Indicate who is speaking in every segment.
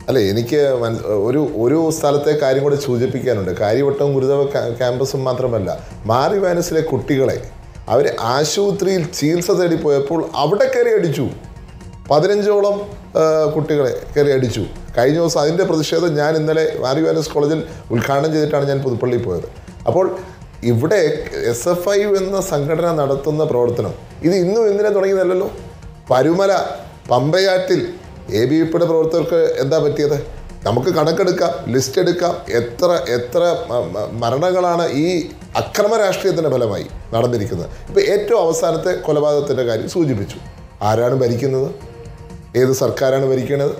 Speaker 1: അല്ല എനിക്ക് മന- ഒരു ഒരു സ്ഥലത്തെ കാര്യം കൂടി സൂചിപ്പിക്കാനുണ്ട് കാര്യവട്ടം ഗുരുതവ ക്യാ- ക്യാമ്പസും മാത്രമല്ല മാറി വാനസിലെ കുട്ടികളെ അവർ ആശുപത്രിയിൽ ചികിത്സ തേടി പോയപ്പോൾ അവിടെ കയറി അടിച്ചു പതിനഞ്ചോളം ആ, കുട്ടികളെ കയറി അടിച്ചു കഴിഞ്ഞ ദിവസം അതിൻ്റെ പ്രതിഷേധം ഞാൻ ഇന്നലെ മാറി വാനസ് കോളേജിൽ ഉദ്ഘാടനം ചെയ്തിട്ടാണ് ഞാൻ പുതുപ്പള്ളിയിൽ പോയത് അപ്പോൾ ഇവിടെ എസ് എഫ് ഐ എന്ന സംഘടന നടത്തുന്ന പ്രവർത്തനം ഇത് ഇന്നും ഇന്നലെ തുടങ്ങിയതല്ലല്ലോ പരുമല പമ്പയാറ്റിൽ എ ബി വിപ്പിയുടെ പ്രവർത്തകർക്ക് എന്താ പറ്റിയത് നമുക്ക് കണക്കെടുക്കാം ലിസ്റ്റ് എടുക്കാം എത്ര എത്ര മ- മ- മരണങ്ങളാണ് ഈ അക്രമ രാഷ്ട്രീയത്തിൻ്റെ ഫലമായി നടന്നിരിക്കുന്നത് ഇപ്പോൾ ഏറ്റവും അവസാനത്തെ കൊലപാതകത്തിൻ്റെ കാര്യം സൂചിപ്പിച്ചു ആരാണ് ഭരിക്കുന്നത് ഏത് സർക്കാരാണ് ഭരിക്കുന്നത്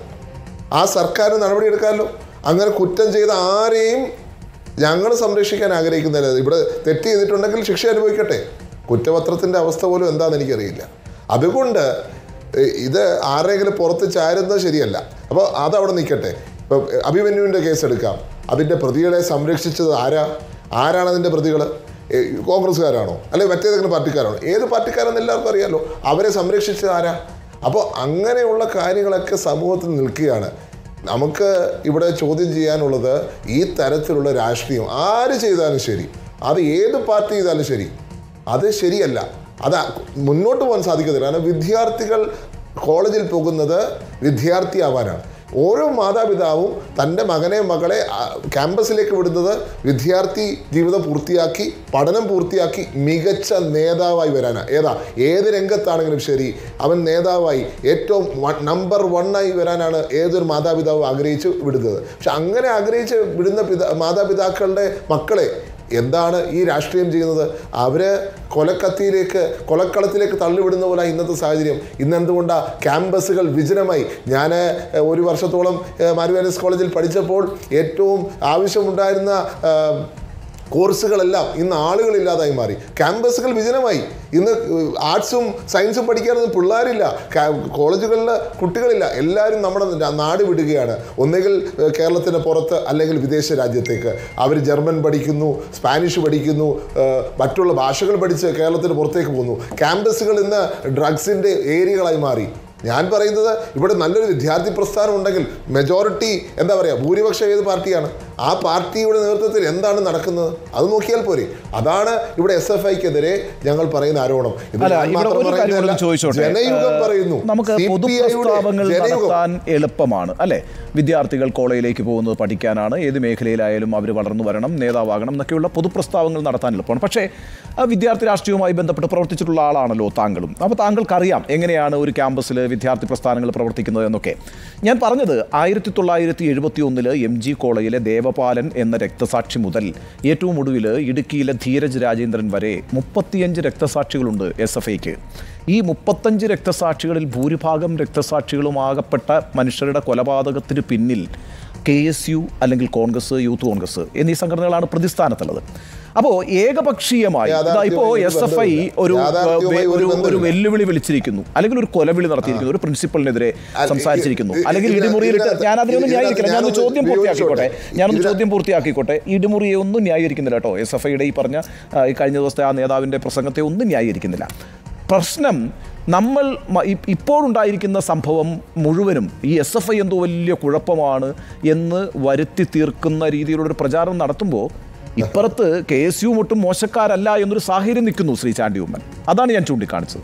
Speaker 1: ആ സർക്കാർ നടപടിയെടുക്കാമല്ലോ അങ്ങനെ കുറ്റം ചെയ്ത ആരെയും ഞങ്ങൾ സംരക്ഷിക്കാൻ ആഗ്രഹിക്കുന്നില്ല ഇവിടെ തെറ്റ് ചെയ്തിട്ടുണ്ടെങ്കിൽ ശിക്ഷ അനുഭവിക്കട്ടെ കുറ്റപത്രത്തിൻ്റെ അവസ്ഥ പോലും എന്താണെന്ന് എനിക്കറിയില്ല അതുകൊണ്ട് ഏഹ്, ഇത് ആരെങ്കിലും പുറത്ത് ചാരുന്നത് ശരിയല്ല അപ്പോൾ അതവിടെ നിൽക്കട്ടെ ഇപ്പോൾ അഭിമന്യുവിൻ്റെ കേസ് എടുക്കാം അതിൻ്റെ പ്രതികളെ സംരക്ഷിച്ചത് ആരാ ആരാണ് അതിൻ്റെ പ്രതികൾ കോൺഗ്രസ്സുകാരാണോ അല്ലെങ്കിൽ മറ്റേതെങ്കിലും പാർട്ടിക്കാരാണോ ഏത് പാർട്ടിക്കാരെന്ന് എല്ലാവർക്കും അറിയാമല്ലോ അവരെ സംരക്ഷിച്ചത് ആരാ അപ്പോൾ അങ്ങനെയുള്ള കാര്യങ്ങളൊക്കെ സമൂഹത്തിൽ നിൽക്കുകയാണ് നമുക്ക് ഇവിടെ ചോദ്യം ചെയ്യാനുള്ളത് ഈ തരത്തിലുള്ള രാഷ്ട്രീയം ആര് ചെയ്താലും ശരി അത് ഏത് പാർട്ടി ചെയ്താലും ശരി അത് ശരിയല്ല അത് മുന്നോട്ട് പോകാൻ സാധിക്കത്തില്ല കാരണം വിദ്യാർത്ഥികൾ കോളേജിൽ പോകുന്നത് വിദ്യാർത്ഥിയാവാനാണ് ഓരോ മാതാപിതാവും തൻ്റെ മകനെ മകളെ ആ, ക്യാമ്പസിലേക്ക് വിടുന്നത് വിദ്യാർത്ഥി ജീവിതം പൂർത്തിയാക്കി പഠനം പൂർത്തിയാക്കി മികച്ച നേതാവായി വരാനാണ് ഏതാ ഏത് രംഗത്താണെങ്കിലും ശരി അവൻ നേതാവായി ഏറ്റവും നമ്പർ വണ്ണായി വരാനാണ് ഏതൊരു മാതാപിതാവും ആഗ്രഹിച്ച് വിടുന്നത് പക്ഷെ അങ്ങനെ ആഗ്രഹിച്ച് വിടുന്ന പിതാ മാതാപിതാക്കളുടെ മക്കളെ എന്താണ് ഈ രാഷ്ട്രീയം ചെയ്യുന്നത് അവര് കൊലക്കത്തിയിലേക്ക് കൊലക്കളത്തിലേക്ക് തള്ളിവിടുന്ന പോലെ ഇന്നത്തെ സാഹചര്യം ഇന്ന് എന്തുകൊണ്ടാണ് ക്യാമ്പസുകൾ വിജനമായി ഞാൻ ഏഹ്, ഒരു വർഷത്തോളം ഏഹ്, മാരുവാനസ് കോളേജിൽ പഠിച്ചപ്പോൾ ഏറ്റവും ആവശ്യമുണ്ടായിരുന്ന ഏഹ്, കോഴ്സുകളെല്ലാം ഇന്ന് ആളുകളില്ലാതായി മാറി ക്യാമ്പസുകൾ വിജനമായി ഇന്ന് ആർട്സും സയൻസും പഠിക്കാനൊന്നും പിള്ളേരില്ല കാ- കോളേജുകളിൽ കുട്ടികളില്ല എല്ലാവരും നമ്മുടെ ന- നാട് വിടുകയാണ് ഒന്നുകിൽ ഏഹ്, കേരളത്തിന് പുറത്ത് അല്ലെങ്കിൽ വിദേശ രാജ്യത്തേക്ക് അവർ ജർമ്മൻ പഠിക്കുന്നു സ്പാനിഷ് പഠിക്കുന്നു ഏഹ്, മറ്റുള്ള ഭാഷകൾ പഠിച്ച് കേരളത്തിന് പുറത്തേക്ക് പോകുന്നു ക്യാമ്പസുകൾ ഇന്ന് ഡ്രഗ്സിൻ്റെ ഏരിയകളായി മാറി ഞാൻ പറയുന്നത് ഇവിടെ നല്ലൊരു വിദ്യാർത്ഥി പ്രസ്ഥാനം ഉണ്ടെങ്കിൽ മെജോറിറ്റി എന്താ പറയുക ഭൂരിപക്ഷം ഏത് പാർട്ടിയാണ് ആ പാർട്ടിയുടെ നേതൃത്വത്തിൽ എന്താണ് നടക്കുന്നത് അത് നോക്കിയാൽ പോരെ അതാണ് ഇവിടെ എസ് എഫ് ഐക്കെതിരെ ഞങ്ങൾ പറയുന്ന ആരോപണം ഇത്
Speaker 2: അല്ല
Speaker 1: ഞാൻ
Speaker 2: ഇവിടെ
Speaker 1: മാത്രം
Speaker 2: ഒരു കാര്യം കൂടെ
Speaker 1: പറയുന്നതല്ല.
Speaker 2: ഒന്ന് ചോദിച്ചോട്ടെ
Speaker 1: ജനയുഗം
Speaker 2: ഏഹ്,
Speaker 1: പറയുന്നു
Speaker 2: നമുക്ക്
Speaker 1: CPI യുടെ
Speaker 2: പൊതുപ്രസ്താവങ്ങൾ
Speaker 1: ജനയുഗം
Speaker 2: നടത്താൻ എളുപ്പമാണ് അല്ലെ വിദ്യാർത്ഥികൾ കോളേജിലേക്ക് പോകുന്നത് പഠിക്കാനാണ് ഏത് മേഖലയിലായാലും അവർ വളർന്നു വരണം നേതാവാകണം എന്നൊക്കെയുള്ള പൊതുപ്രസ്താവങ്ങൾ നടത്താൻ എളുപ്പമാണ് പക്ഷേ ആ വിദ്യാർത്ഥി രാഷ്ട്രീയവുമായി ബന്ധപ്പെട്ട് പ്രവർത്തിച്ചിട്ടുള്ള ആളാണല്ലോ താങ്കളും അപ്പോൾ താങ്കൾക്കറിയാം എങ്ങനെയാണ് ഒരു ക്യാമ്പസിൽ വിദ്യാർത്ഥി പ്രസ്ഥാനങ്ങൾ പ്രവർത്തിക്കുന്നത് എന്നൊക്കെ ഞാൻ പറഞ്ഞത് ആയിരത്തി തൊള്ളായിരത്തി എഴുപത്തി ഒന്നില് എം ജി കോളേജിലെ ദേവപാലൻ എന്ന രക്തസാക്ഷി മുതൽ ഏറ്റവും ഒടുവിൽ ഇടുക്കിയിലെ ധീരജ് രാജേന്ദ്രൻ വരെ മുപ്പത്തിയഞ്ച് രക്തസാക്ഷികളുണ്ട് എസ് എഫ് ഐക്ക് ഈ മുപ്പത്തഞ്ച് രക്തസാക്ഷികളിൽ ഭൂരിഭാഗം രക്തസാക്ഷികളുമാകപ്പെട്ട മനുഷ്യരുടെ കൊലപാതകത്തിന് പിന്നിൽ കെ എസ് യു അല്ലെങ്കിൽ കോൺഗ്രസ് യൂത്ത് കോൺഗ്രസ് എന്നീ സംഘടനകളാണ് പ്രതിസ്ഥാനത്തുള്ളത് അപ്പോൾ ഏകപക്ഷീയമായി ഇതാ ഇപ്പോൾ
Speaker 1: യാഥാർത്ഥ്യവുമായി
Speaker 2: എസ് എഫ് ഐ ഒരു
Speaker 1: യാഥാർത്ഥ്യവുമായി ഒരു
Speaker 2: ഒരു ഒരു
Speaker 1: ബന്ധമില്ല.
Speaker 2: വെല്ലുവിളി വിളിച്ചിരിക്കുന്നു അല്ലെങ്കിൽ ഒരു കൊലവിളി നടത്തിയിരിക്കുന്നു ഒരു പ്രിൻസിപ്പലിനെതിരെ
Speaker 1: അല്ല,
Speaker 2: സംസാരിച്ചിരിക്കുന്നു
Speaker 1: ഇത്
Speaker 2: അല്ലെങ്കിൽ
Speaker 1: ഇതിനകത്ത്
Speaker 2: ഇടിമുറിയിലിട്ട്
Speaker 1: ഇതിനകത്ത്
Speaker 2: ഞാൻ അതിനൊന്നും
Speaker 1: ഇതിനകത്ത്
Speaker 2: ന്യായീകരിക്കില്ല ഞാനൊന്ന്
Speaker 1: ഞാനൊന്ന്
Speaker 2: ചോദ്യം പൂർത്തിയാക്കിക്കോട്ടെ
Speaker 1: വിയോജിച്ചോട്ടെ.
Speaker 2: ഞാനൊന്ന്
Speaker 1: ഇതിന-
Speaker 2: ചോദ്യം പൂർത്തിയാക്കിക്കോട്ടെ ഇടിമുറിയെ ഒന്നും ന്യായീകരിക്കുന്നില്ല കേട്ടോ എസ് എഫ് ഐയുടെ ഈ പറഞ്ഞ ആ, ഈ കഴിഞ്ഞ ദിവസത്തെ ആ നേതാവിൻ്റെ പ്രസംഗത്തെ ഒന്നും ന്യായീകരിക്കുന്നില്ല പ്രശ്നം നമ്മൾ മ- ഇ- ഇപ്പോഴുണ്ടായിരിക്കുന്ന സംഭവം മുഴുവനും ഈ എസ് എഫ് ഐ എന്തോ വലിയ കുഴപ്പമാണ് എന്ന് വരുത്തി തീർക്കുന്ന രീതിയിലുള്ള ഒരു പ്രചാരണം നടത്തുമ്പോൾ ഇപ്പുറത്ത് കെ എസ് യു ഒട്ടും മോശക്കാരല്ല എന്നൊരു സാഹചര്യം നിൽക്കുന്നു ശ്രീ ചാണ്ടി ഉമ്മൻ അതാണ് ഞാൻ ചൂണ്ടിക്കാണിച്ചത്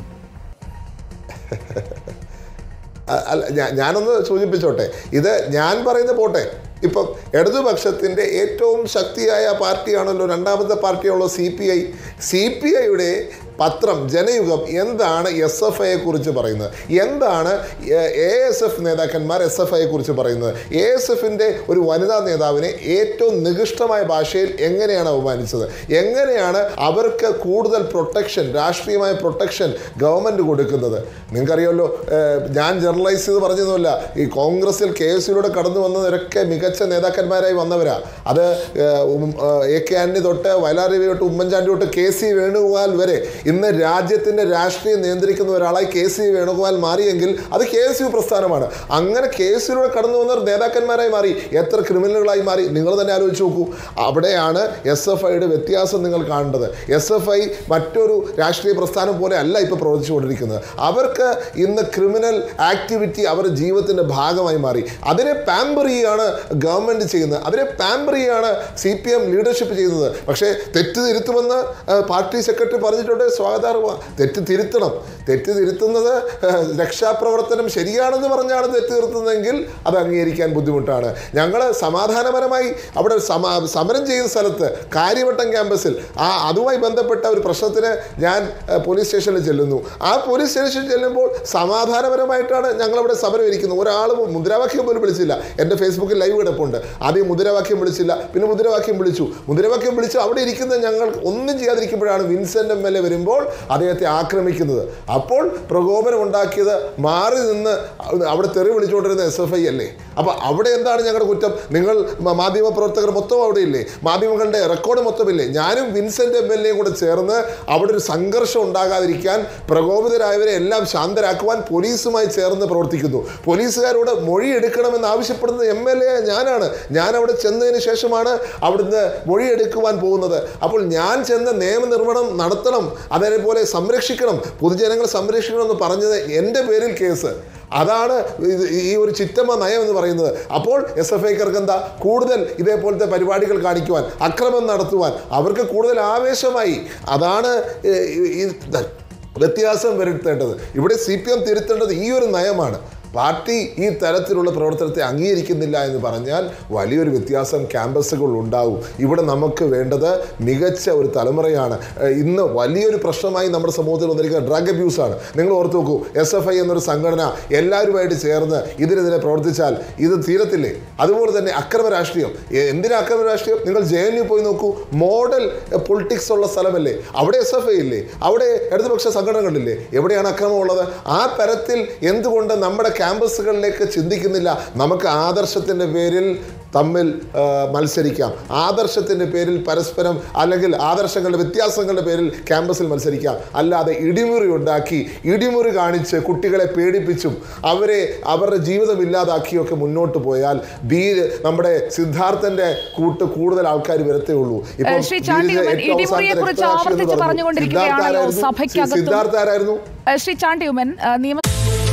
Speaker 1: അ- അല്ല ഞാ- ഞാനൊന്ന് സൂചിപ്പിച്ചോട്ടെ ഇത് ഞാൻ പറയുന്ന പോട്ടെ ഇപ്പം ഇടതുപക്ഷത്തിൻ്റെ ഏറ്റവും ശക്തിയായ പാർട്ടിയാണല്ലോ രണ്ടാമത്തെ പാർട്ടിയാണല്ലോ C P I C P ഐയുടെ പത്രം ജനയുഗം എന്താണ് എസ് എഫ് ഐയെ കുറിച്ച് പറയുന്നത് എന്താണ് എ എസ് എഫ് നേതാക്കന്മാർ എസ് എഫ് ഐയെ കുറിച്ച് പറയുന്നത് എ എസ് എഫിൻ്റെ ഒരു വനിതാ നേതാവിനെ ഏറ്റവും നികൃഷ്ടമായ ഭാഷയിൽ എങ്ങനെയാണ് അപമാനിച്ചത് എങ്ങനെയാണ് അവർക്ക് കൂടുതൽ പ്രൊട്ടക്ഷൻ രാഷ്ട്രീയമായ പ്രൊട്ടക്ഷൻ ഗവൺമെൻറ് കൊടുക്കുന്നത് നിങ്ങൾക്കറിയാമല്ലോ ഏഹ്, ഞാൻ ജനറലൈസ് ചെയ്ത് പറഞ്ഞതൊന്നുമല്ല ഈ കോൺഗ്രസിൽ കെ എസ് യിലൂടെ കടന്നു വന്നവരൊക്കെ മികച്ച മികച്ച നേതാക്കന്മാരായി വന്നവരാ അത് ഏഹ്, ഉം, ഏഹ്, എ കെ ആന്റണി തൊട്ട് വയലാർ രവി തൊട്ട് ഉമ്മൻചാണ്ടി തൊട്ട് കെ സി വേണുഗോപാൽ വരെ ഇന്ന് രാജ്യത്തിന്റെ രാഷ്ട്രീയം നിയന്ത്രിക്കുന്ന ഒരാളായി കെ സി വേണുഗോപാൽ മാറിയെങ്കിൽ അത് കെ എസ് യു പ്രസ്ഥാനമാണ് അങ്ങനെ കെ എസ് യുയിലൂടെ കടന്നു വന്നവർ നേതാക്കന്മാരായി മാറി എത്ര ക്രിമിനലുകളായി മാറി നിങ്ങൾ തന്നെ ആലോചിച്ച് നോക്കൂ അവിടെയാണ് എസ് എഫ് ഐയുടെ വ്യത്യാസം നിങ്ങൾ കാണേണ്ടത് എസ് എഫ് ഐ മറ്റൊരു രാഷ്ട്രീയ പ്രസ്ഥാനം പോലെ അല്ല ഇപ്പോൾ പ്രവർത്തിച്ചുകൊണ്ടിരിക്കുന്നത് അവർക്ക് ഇന്ന് ക്രിമിനൽ ആക്ടിവിറ്റി അവരുടെ ജീവിതത്തിൻ്റെ ഭാഗമായി മാറി അതിനെ പാമ്പർ ചെയ്യാണ് ഗവൺമെൻറ് ചെയ്യുന്നത് അതിനെ പാമ്പർ ചെയ്യാണ് സി പി എം ലീഡർഷിപ്പ് ചെയ്യുന്നത് പക്ഷേ തെറ്റ് തിരുത്തുമെന്ന് ആ, പാർട്ടി സെക്രട്ടറി പറഞ്ഞിട്ടുണ്ട് സ്വാഗതാർഹമാണ് തെറ്റ് തിരുത്തണം തെറ്റ് തിരുത്തുന്നത് ആ, രക്ഷാപ്രവർത്തനം ശരിയാണെന്ന് പറഞ്ഞാണ് തെറ്റ് തിരുത്തുന്നതെങ്കിൽ അത് അംഗീകരിക്കാൻ ബുദ്ധിമുട്ടാണ് ഞങ്ങൾ സമാധാനപരമായി അവിടെ സമ സമരം ചെയ്യുന്ന സ്ഥലത്ത് കാര്യവട്ടം ക്യാമ്പസിൽ ആ അതുമായി ബന്ധപ്പെട്ട ഒരു പ്രശ്നത്തിന് ഞാൻ ആ, പോലീസ് സ്റ്റേഷനിൽ ചെല്ലുന്നു ആ പോലീസ് സ്റ്റേഷനിൽ ചെല്ലുമ്പോൾ സമാധാനപരമായിട്ടാണ് ഞങ്ങളവിടെ സമരം ഇരിക്കുന്നത് ഒരാൾ മുദ്രാവാക്യം പോലും വിളിച്ചില്ല എൻ്റെ ഫേസ്ബുക്കിൽ ലൈവ് കിടപ്പുണ്ട് ആദ്യം മുദ്രാവാക്യം വിളിച്ചില്ല പിന്നെ മുദ്രാവാക്യം വിളിച്ചു മുദ്രാവാക്യം വിളിച്ചു അവിടെ ഇരിക്കുന്ന ഞങ്ങൾ ഒന്നും ചെയ്യാതിരിക്കുമ്പോഴാണ് വിൻസെൻ്റ് എം എൽ എ വരുമ്പോൾ അദ്ദേഹത്തെ ആക്രമിക്കുന്നത് അപ്പോൾ പ്രകോപനം ഉണ്ടാക്കിയത് മാറി നിന്ന് അവിടെ തെറി വിളിച്ചുകൊണ്ടിരുന്ന എസ് എഫ് ഐ അല്ലേ അപ്പോൾ അവിടെ എന്താണ് ഞങ്ങളുടെ കുറ്റം നിങ്ങൾ മ- മാധ്യമ പ്രവർത്തകർ മൊത്തം അവിടെ ഇല്ലേ മാധ്യമങ്ങളുടെ റെക്കോർഡ് മൊത്തമില്ലേ ഞാനും വിൻസെൻ്റ് എം എൽ എയും കൂടെ ചേർന്ന് അവിടെ ഒരു സംഘർഷം ഉണ്ടാകാതിരിക്കാൻ പ്രകോപിതരായവരെ എല്ലാം ശാന്തരാക്കുവാൻ പോലീസുമായി ചേർന്ന് പ്രവർത്തിക്കുന്നു പോലീസുകാരോട് മൊഴി എടുക്കണമെന്ന് ആവശ്യപ്പെടുന്നത് എം എൽ എ ഞാനാണ് ഞാൻ അവിടെ ചെന്നതിന് ശേഷമാണ് അവിടുന്ന് മൊഴി എടുക്കുവാൻ പോകുന്നത് അപ്പോൾ ഞാൻ ചെന്ന് നിയമനിർമ്മാണം നടത്തണം അതേപോലെ സംരക്ഷിക്കണം പൊതുജനങ്ങളെ സംരക്ഷിക്കണം എന്ന് പറഞ്ഞത് എൻ്റെ പേരിൽ കേസ് അതാണ് ഇത് ഈ ഒരു ചിറ്റമ്മ നയം എന്ന് പറയുന്നത് അപ്പോൾ എസ് എഫ് ഐക്കാർക്ക് എന്താ കൂടുതൽ ഇതേപോലത്തെ പരിപാടികൾ കാണിക്കുവാൻ അക്രമം നടത്തുവാൻ അവർക്ക് കൂടുതൽ ആവേശമായി അതാണ് ഏ, ഈ- ഈ വ്യത്യാസം വരുത്തേണ്ടത് ഇവിടെ സി പി എം തിരുത്തേണ്ടത് ഈ ഒരു നയമാണ് പാർട്ടി ഈ തരത്തിലുള്ള പ്രവർത്തനത്തെ അംഗീകരിക്കുന്നില്ല എന്ന് പറഞ്ഞാൽ വലിയൊരു വ്യത്യാസം ക്യാമ്പസുകൾ ഉണ്ടാവും ഇവിടെ നമുക്ക് വേണ്ടത് മികച്ച ഒരു തലമുറയാണ് ഏഹ് ഇന്ന് വലിയൊരു പ്രശ്നമായി നമ്മുടെ സമൂഹത്തിൽ വന്നിരിക്കുന്ന ഡ്രഗ് അബ്യൂസാണ് നിങ്ങൾ ഓർത്ത് നോക്കൂ എസ് എഫ് ഐ എന്നൊരു സംഘടന എല്ലാവരുമായിട്ട് ചേർന്ന് ഇതിനെതിരെ പ്രവർത്തിച്ചാൽ ഇത് തീരത്തില്ലേ അതുപോലെ തന്നെ അക്രമ രാഷ്ട്രീയം എ- എന്തിനാ അക്രമ രാഷ്ട്രീയം നിങ്ങൾ ജെ എൻ യു പോയി നോക്കൂ മോഡൽ പൊളിറ്റിക്സ് ഉള്ള സ്ഥലമല്ലേ അവിടെ എസ് എഫ് ഐ ഇല്ലേ അവിടെ ഇടതുപക്ഷ സംഘടനകളില്ലേ എവിടെയാണ് അക്രമമുള്ളത് ആ തരത്തിൽ എന്തുകൊണ്ട് നമ്മുടെ ക്യാമ്പസുകളിലേക്ക് ചിന്തിക്കുന്നില്ല നമുക്ക് ആദർശത്തിൻ്റെ പേരിൽ തമ്മിൽ ആ, മത്സരിക്കാം ആദർശത്തിൻ്റെ പേരിൽ പരസ്പരം അല്ലെങ്കിൽ ആദർശങ്ങളുടെ വ്യത്യാസങ്ങളുടെ പേരിൽ ക്യാമ്പസിൽ മത്സരിക്കാം അല്ലാതെ ഇടിമുറി ഉണ്ടാക്കി ഇടിമുറി കാണിച്ച് കുട്ടികളെ പേടിപ്പിച്ചും അവരെ അവരുടെ ജീവിതം ഇല്ലാതാക്കിയൊക്കെ മുന്നോട്ട് പോയാൽ ബി നമ്മുടെ സിദ്ധാർത്ഥന്റെ കൂട്ട് കൂടുതൽ ആൾക്കാർ വരത്തേ ഉള്ളൂ ഇപ്പം
Speaker 3: ശ്രീ ചാണ്ടി
Speaker 1: ബീര്
Speaker 3: ഉമ്മൻ,
Speaker 1: ഏറ്റവും അവസാനത്തെ
Speaker 3: ഇടിമുറിയെക്കുറിച്ച്
Speaker 1: രക്തസാക്ഷി എന്ന്
Speaker 3: ആവർത്തിച്ച്
Speaker 1: പറഞ്ഞു.
Speaker 3: പറഞ്ഞുകൊണ്ടിരിക്കുകയാണല്ലോ
Speaker 1: സിദ്ധാർത്ഥ ആരായിരുന്നു?
Speaker 3: സഭയ്ക്കകത്തും.
Speaker 1: സിദ്ധാർത്ഥ ആരായിരുന്നു
Speaker 3: ഏഹ് ശ്രീ ചാണ്ടി ഉമ്മൻ ഏഹ് നിയമ